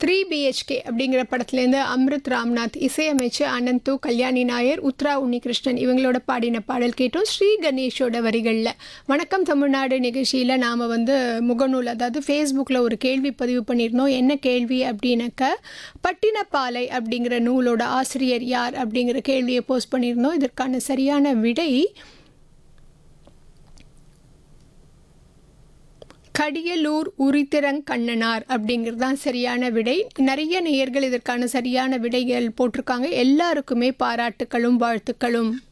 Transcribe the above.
three BHK அப்படிங்கிற படத்துலேருந்து அம்ரித் ராம்நாத் இசையமைச்சு அனந்து கல்யாணி நாயர் உத்ரா உன்னிகிருஷ்ணன் இவங்களோட பாடின பாடல் கேட்டோம் ஸ்ரீ கணேஷோட வரிகளில் வணக்கம் தமிழ்நாடு நிகழ்ச்சியில் நாம் வந்து முகநூல் அதாவது ஃபேஸ்புக்கில் ஒரு கேள்வி பதிவு பண்ணியிருந்தோம் என்ன கேள்வி அப்படின்னாக்க பட்டினப்பாலை அப்படிங்கிற நூலோட ஆசிரியர் யார் அப்படிங்கிற கேள்வியை போஸ்ட் பண்ணியிருந்தோம் இதற்கான சரியான விடை கடியலூர் உரித்திரங்கண்ணனார் அப்படிங்கிறது தான் சரியான விடை நிறைய நேயர்கள் இதற்கான சரியான விடைகள் போட்டிருக்காங்க எல்லாருக்குமே பாராட்டுக்களும் வாழ்த்துக்களும்